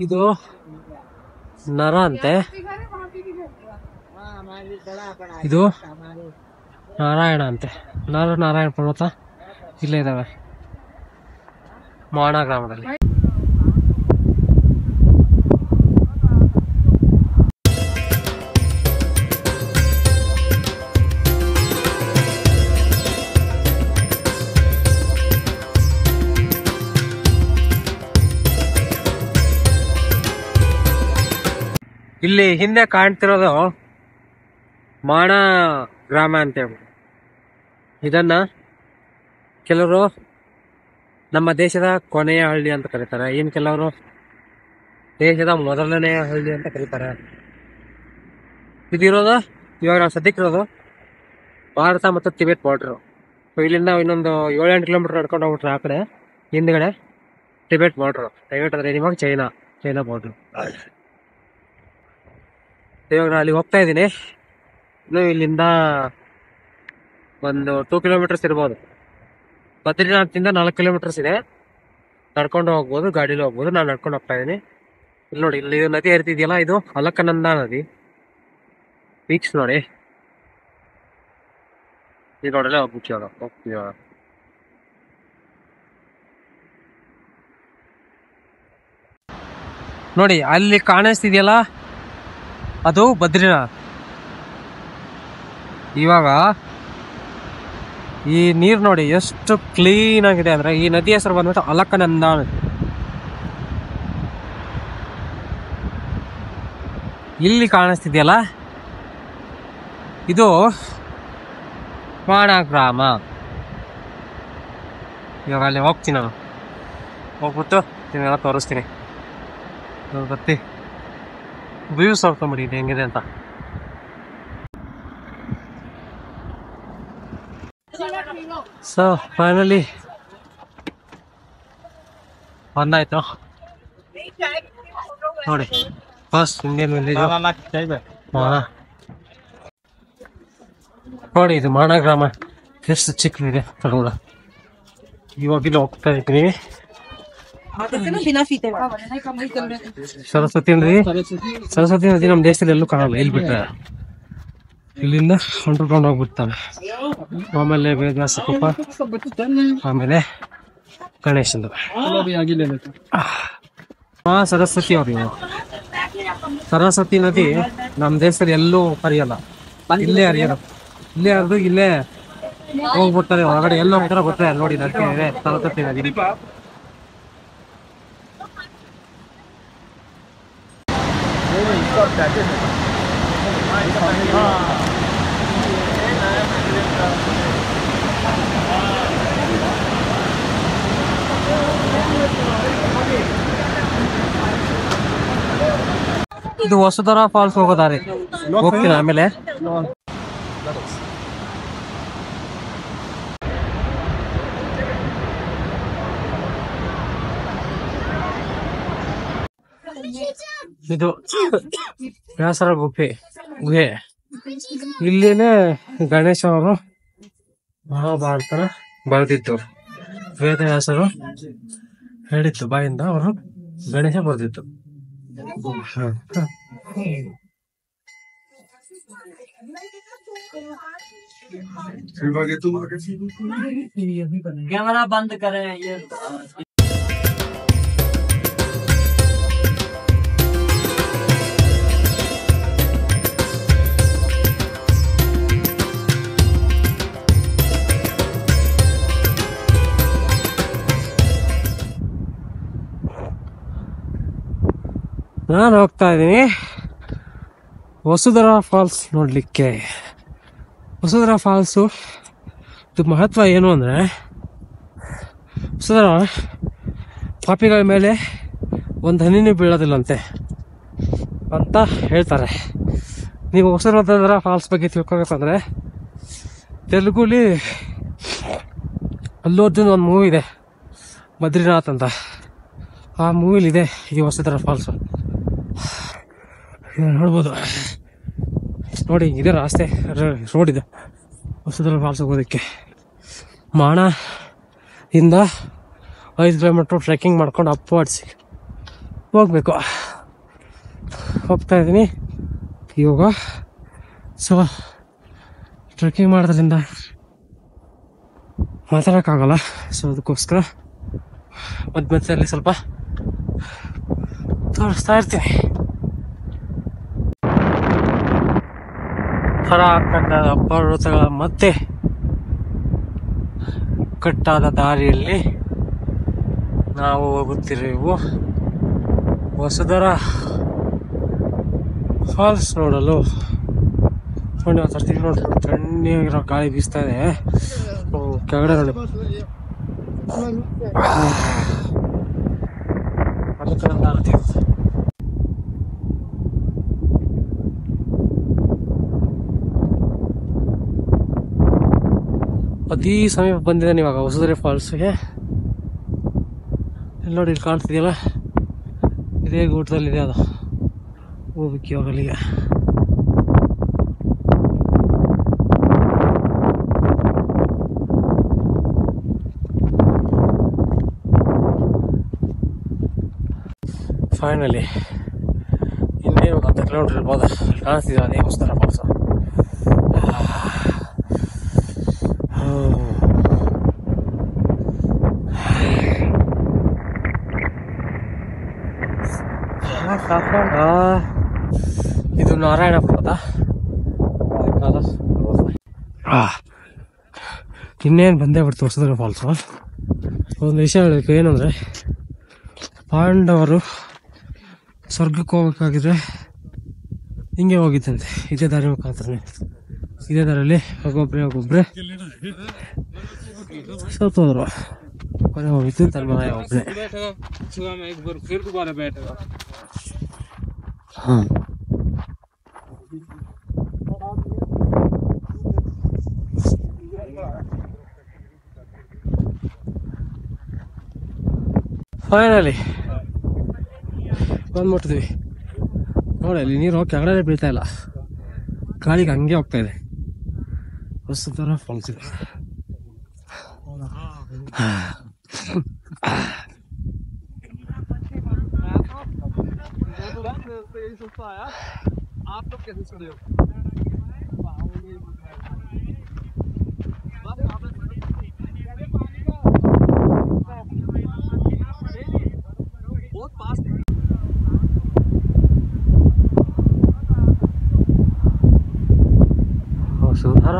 ಇದು ನರ ಅಂತೆ ಇದು ನಾರಾಯಣ ಅಂತೆ ನರ ನಾರಾಯಣ ಪರ್ವತ ಇಲ್ಲೇ ಇದಾವೆ ಮಾಣ ಗ್ರಾಮದಲ್ಲಿ ಇಲ್ಲಿ ಹಿಂದೆ ಕಾಣ್ತಿರೋದು ಮಾಣ ಗ್ರಾಮ ಅಂತ ಹೇಳ್ಬಿಟ್ಟು ಇದನ್ನ ಕೆಲವರು ನಮ್ಮ ದೇಶದ ಕೊನೆಯ ಹಳ್ಳಿ ಅಂತ ಕರೀತಾರೆ ಇನ್ ಕೆಲವರು ದೇಶದ ಮೊದಲನೆಯ ಹಳ್ಳಿ ಅಂತ ಕರೀತಾರೆ ಇದಿರೋದು ಇವಾಗ ನಾವು ಸದ್ಯಕ್ಕಿರೋದು ಭಾರತ ಮತ್ತು ತಿಬೆಟ್ ಬಾರ್ಡ್ರು ಇಲ್ಲಿಂದ ಇನ್ನೊಂದು ಏಳೆಂಟು ಕಿಲೋಮೀಟರ್ ನಡ್ಕೊಂಡು ಹೋಗ್ಬಿಟ್ರೆ ಆ ಕಡೆ ಹಿಂದ್ಗಡೆ ಟಿಬೆಟ್ ಬಾರ್ಡ್ರು ಟಿಬೆಟ್ ಅಂದ್ರೆ ಇವಾಗ ಚೈನಾ ಚೈನಾ ಬಾರ್ಡ್ರು ಇವಾಗ ನಾನು ಅಲ್ಲಿ ಹೋಗ್ತಾ ಇದ್ದೀನಿ ಇನ್ನು ಇಲ್ಲಿಂದ ಒಂದು ಟೂ ಕಿಲೋಮೀಟರ್ಸ್ ಇರ್ಬೋದು ಬದ್ರಿನಾಥ್ದಿಂದ ನಾಲ್ಕು ಕಿಲೋಮೀಟರ್ಸ್ ಇದೆ ನಡ್ಕೊಂಡು ಹೋಗ್ಬೋದು ಗಾಡೀಲಿ ಹೋಗ್ಬೋದು ನಾನು ನಡ್ಕೊಂಡು ಹೋಗ್ತಾ ಇದ್ದೀನಿ ಇಲ್ಲಿ ನೋಡಿ ಇಲ್ಲಿ ನದಿ ಹರಿತಿದೆಯಲ್ಲ ಇದು ಅಲಕನಂದ ನದಿ ವೀಕ್ಸ್ ನೋಡಿ ಈ ರೋಡಲ್ಲೇ ಹೋಗ್ಬಿಟ್ಟು ಇವಾಗ ಹೋಗ್ತೀವಿ ಇವಾಗ ನೋಡಿ ಅಲ್ಲಿ ಕಾಣಿಸ್ತಿದೆಯಲ್ಲ ಅದು ಬದ್ರಿನಾಥ್ ಇವಾಗ ಈ ನೀರು ನೋಡಿ ಎಷ್ಟು ಕ್ಲೀನ್ ಆಗಿದೆ ಅಂದ್ರೆ ಈ ನದಿ ಹೆಸರು ಬಂದ್ಬಿಟ್ಟು ಅಲಕನಂದ ನದಿ. ಇಲ್ಲಿ ಕಾಣಿಸ್ತಿದೆಯಲ್ಲ ಇದು ಮಾಣ ಗ್ರಾಮ ಇವಾಗ ಅಲ್ಲಿ ಹೋಗ್ತೀನಿ ನಾನು ಹೋಗ್ಬಿಟ್ಟು ನಿಮ್ಗೆಲ್ಲ ತೋರಿಸ್ತೀನಿ ಇವಾಗ ಬರ್ತಿ ವ್ಯೂಸ್ ನೋಡ್ಕೊಂಬಿಡಿ ಇದು ಹೆಂಗಿದೆ ಅಂತ ಸೊ ಫೈನಲಿ ಬಂದಾಯ್ತು ನೋಡಿ ಫಸ್ಟ್ ಇಂಡಿಯನ್ ವಿಲೇಜ್ ಮಾಣ ನೋಡಿ ಇದು ಮಾಣ ಗ್ರಾಮ ಎಷ್ಟು ಚಿಕ್ಕದಿದೆ ತಗೊಳ್ಳ ಇವಾಗ ಇಲ್ಲಿ ಹೋಗ್ತಾ ಇದ್ದೀನಿ ಸರಸ್ವತಿ ನದಿ ಸರಸ್ವತಿ ನದಿ ನಮ್ಮ ದೇಶದಲ್ಲಿ ಎಲ್ಲೂ ಕಾಣಲ್ಲ ಇಲ್ಲಿ ಬಿಟ್ರೆ ಇಲ್ಲಿಂದ ಹೊಂಟ್ಕೊಂಡು ಹೋಗ್ಬಿಡ್ತಾನೆ ಆಮೇಲೆ ವೇದವ್ಯಾಸ ಕುಪ್ಪ ಆಮೇಲೆ ಗಣೇಶಂದು ಹಾ ಸರಸ್ವತಿ ಅವ್ರು ಇವ್ರು. ಸರಸ್ವತಿ ನದಿ ನಮ್ಮ ದೇಶದಲ್ಲಿ ಎಲ್ಲೂ ಹರಿಯಲ್ಲ ಇಲ್ಲೇ ಹರಿಯೋದು ಇಲ್ಲೇ ಹರಿದು ಇಲ್ಲೇ ಹೋಗ್ಬಿಡ್ತಾರೆ ಹೊರಗಡೆ ಎಲ್ಲ ಹೋಗ್ತಾರ ಗೊತ್ತೇ ನೋಡಿ ನದಿ ಇದೆ ಸರಸ್ವತಿ ನದಿ ಇದು ಹೊಸದರ ಫಾಲ್ಸ್ ಹೋಗೋ ದಾರಿ ಹೋಗ್ತೀನಿ ಆಮೇಲೆ ಇದು ವ್ಯಾಸರ ಗುಫೆ ಗುಹೆ ಇಲ್ಲಿನೇ ಗಣೇಶ ಅವರು ಮಹಾಭಾರತನ ಬರೆದಿದ್ದು ವೇದವ್ಯಾಸರು ಹೇಳಿತ್ತು ಬಾಯಿಂದ ಅವರು ಗಣೇಶ ಬರೆದಿತ್ತು ಹ, ಹ. कैमरा बंद करें ये ನಾನು ಹೋಗ್ತಾ ಇದ್ದೀನಿ ವಸುಧರ ಫಾಲ್ಸ್ ನೋಡ್ಲಿಕ್ಕೆ ವಸುಧರ ಫಾಲ್ಸು ಇದು ಮಹತ್ವ ಏನು ಅಂದರೆ ವಸುಧರ ಪಾಪಿಗಳ ಮೇಲೆ ಒಂದು ಹನಿನೂ ಬೀಳೋದಿಲ್ಲಂತೆ ಅಂತ ಹೇಳ್ತಾರೆ ನೀವು ವಸುಧರ ಫಾಲ್ಸ್ ಬಗ್ಗೆ ತಿಳ್ಕೊಬೇಕಂದ್ರೆ ತೆಲುಗುಲಿ ಅಲ್ಲು ಅರ್ಜುನ್ ಒಂದು ಮೂವಿ ಇದೆ ಬದ್ರಿನಾಥ್ ಅಂತ ಆ ಮೂವಿಲಿದೆ ಈ ವಸುಧರ ಫಾಲ್ಸು ಇದನ್ನ ನೋಡ್ಬೋದು ನೋಡಿ ಇದೆ ರಾಸ್ತೆ ರೋಡ್ ಇದೆ ಹೊಸದ್ರ ಫಾಲ್ಸ್ ಹೋಗೋದಕ್ಕೆ ಮಾಣ ಇಂದ ಐದು ಕಿಲೋಮೀಟ್ರ್ ಟ್ರೆಕ್ಕಿಂಗ್ ಮಾಡ್ಕೊಂಡು ಅಪ್ವಾಡ್ಸಿ ಹೋಗ್ಬೇಕು ಹೋಗ್ತಾ ಇದ್ದೀನಿ ಇವಾಗ ಸೊ ಟ್ರೆಕ್ಕಿಂಗ್ ಮಾಡೋದ್ರಿಂದ ಮಾತಾಡೋಕ್ಕಾಗಲ್ಲ ಸೊ ಅದಕ್ಕೋಸ್ಕರ ಮಧ್ಯ ಮಧ್ಯದಲ್ಲಿ ಸ್ವಲ್ಪ ತೋರಿಸ್ತಾ ಇರ್ತೀನಿ ಹೊರ ಕಟ್ಟದ ಪರ್ವತಗಳ ಮಧ್ಯೆ ಕಟ್ಟಾದ ದಾರಿಯಲ್ಲಿ ನಾವು ಹೋಗುತ್ತಿರುವು ಹೊಸದರ ಫಾಲ್ಸ್ ನೋಡಲು ನೋಡಿ ಒಂದು ಸರ್ತಿ ನೋಡಿ ತಣ್ಣಗಿರೋ ಗಾಳಿ ಬೀಸ್ತಾ ಇದೆ ಹ್ಮ್, ಕೆಳಗಡೆ ನೋಡಿ ಅಲ್ಲಿ ಕಡೆ ಒಂದು ಆರತಿ. ಅತಿ ಸಮೀಪ ಬಂದಿದ್ದಾನೆ ಇವಾಗ ಹೊಸದರೆ ಫಾಲ್ಸ್ಗೆ ಇಲ್ಲಿ ನೋಡಿ ಇಲ್ಲಿ ಕಾಣ್ತಿದೆಯಲ್ಲ ಇದೇ ಗೂಟದಲ್ಲಿದೆ ಅದು ಹೋಗ್ಬೇಕು ಇವಾಗ ಅಲ್ಲಿಗೆ ಫೈನಲಿ ಇನ್ನೇ ಒಂದು ಹತ್ತು ಕಿಲೋಮೀಟರ್ ಇರ್ಬೋದು ಅಲ್ಲಿ ಕಾಣಿಸ್ತಿದೆ ಅದೇ ಹೊಸದರ ಫಾಲ್ಸು ಆ, ಇದು ನಾರಾಯಣ ಪರ್ವತ ಆ, ಇನ್ನೇನು ಬಂದೇ ಬಿಡ್ತು ಹೊಸದ್ರ ಫಾಲ್ಸು ಒಂದು ವಿಷಯ ಹೇಳಬೇಕು ಏನಂದರೆ ಪಾಂಡವರು ಸ್ವರ್ಗಕ್ಕೆ ಹೋಗ್ಬೇಕಾಗಿದ್ರೆ ಹಿಂಗೆ ಹೋಗಿದ್ದಂತೆ ಇದೇ ದಾರಿ ಮುಖಾಂತರನೇ ಇದೇ ದಾರಿಯಲ್ಲಿ ಒಬ್ಬೊಬ್ರೆ ಒಬ್ಬೊಬ್ರೆ ಸತ್ತೋದ್ರು ಕೊನೆ ಹೋಗಿದ್ದು ತನ್ಮಯ ಒಬ್ಬನೇ ಹಾಂ ಫೈನಲಿ ಬಂದ್ಬಿಟ್ಟಿದ್ವಿ ನೋಡಿ ಅಲ್ಲಿ ನೀರು ಕೆಳಗಡೆ ಬೀಳ್ತಾ ಇಲ್ಲ ಗಾಳಿಗೆ ಹಂಗೆ ಹೋಗ್ತಾ ಇದೆ ಹೊಸ ಥರ ಫಾಲ್ಸ್ ಇದೆ ಹೊಸದಾರ